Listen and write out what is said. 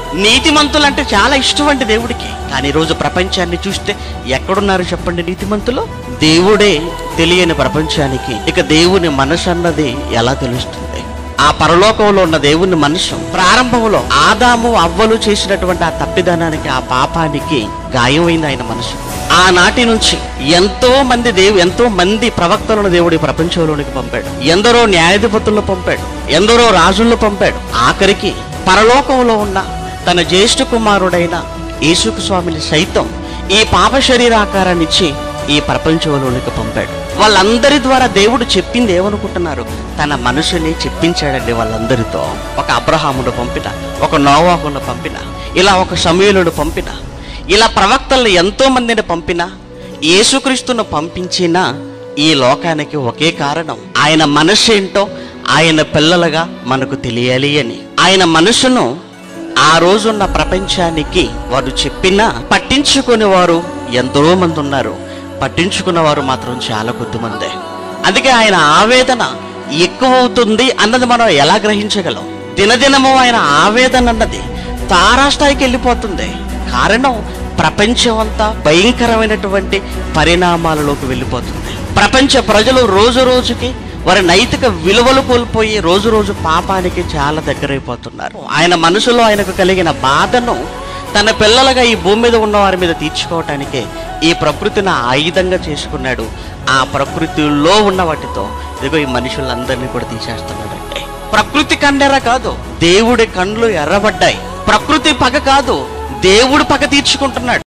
నీతిమంతులు అంటే చాలా ఇష్టం అండి దేవుడికి కానీ ఈ రోజు ప్రపంచాన్ని చూస్తే ఎక్కడున్నారు చెప్పండి నీతిమంతులు దేవుడే తెలియని ప్రపంచానికి ఇక దేవుని మనసు అన్నది ఎలా తెలుస్తుంది ఆ పరలోకంలో ఉన్న దేవుని మనసు ప్రారంభంలో ఆదాము అవ్వలు చేసినటువంటి ఆ తప్పిదనానికి ఆ పాపానికి గాయమైంది ఆయన మనసు ఆనాటి నుంచి ఎంతో మంది దేవు ఎంతో మంది ప్రవక్తలను దేవుడి ప్రపంచంలోనికి పంపాడు ఎందరో న్యాయాధిపతులను పంపాడు ఎందరో రాజులను పంపాడు ఆఖరికి పరలోకంలో ఉన్న తన జ్యేష్ఠ కుమారుడైన యేసుకు స్వామిని సైతం ఈ పాప శరీరాకారాన్ని ఇచ్చి ఈ ప్రపంచంలోనికి పంపాడు వాళ్ళందరి ద్వారా దేవుడు చెప్పింది ఏమనుకుంటున్నారు తన మనసుని చెప్పించాడండి వాళ్ళందరితో ఒక అబ్రహామును పంపిన ఒక నోవాహును పంపిన ఇలా ఒక సమయులను పంపిన ఇలా ప్రవక్తలను ఎంతో మందిని పంపిన యేసుక్రీస్తును పంపించిన ఈ లోకానికి ఒకే కారణం ఆయన మనసు ఏంటో ఆయన పిల్లలుగా మనకు తెలియాలి అని ఆయన మనసును ఆ రోజున్న ప్రపంచానికి వారు చెప్పినా పట్టించుకునే వారు ఎంతో మంది ఉన్నారు పట్టించుకున్న వారు మాత్రం చాలా కొద్దిమందే అందుకే ఆయన ఆవేదన ఎక్కువ అవుతుంది అన్నది మనం ఎలా గ్రహించగలం దినదినము ఆయన ఆవేదన అన్నది తారాస్థాయికి వెళ్ళిపోతుంది కారణం ప్రపంచం అంతా భయంకరమైనటువంటి పరిణామాలలోకి వెళ్ళిపోతుంది ప్రపంచ ప్రజలు రోజు రోజుకి వారి నైతిక విలువలు కోల్పోయి రోజు రోజు పాపానికి చాలా దగ్గరైపోతున్నారు ఆయన మనసులో ఆయనకు కలిగిన బాధను తన పిల్లలుగా ఈ భూమి మీద ఉన్న వారి మీద తీర్చుకోవటానికే ఈ ప్రకృతిని ఆయుధంగా చేసుకున్నాడు ఆ ప్రకృతిలో ఉన్న వాటితో ఇదిగో ఈ మనుషులందరినీ కూడా తీసేస్తున్నాడంటే ప్రకృతి కండెర కాదు దేవుడి కండ్లు ఎర్రబడ్డాయి ప్రకృతి పగ కాదు దేవుడు పగ తీర్చుకుంటున్నాడు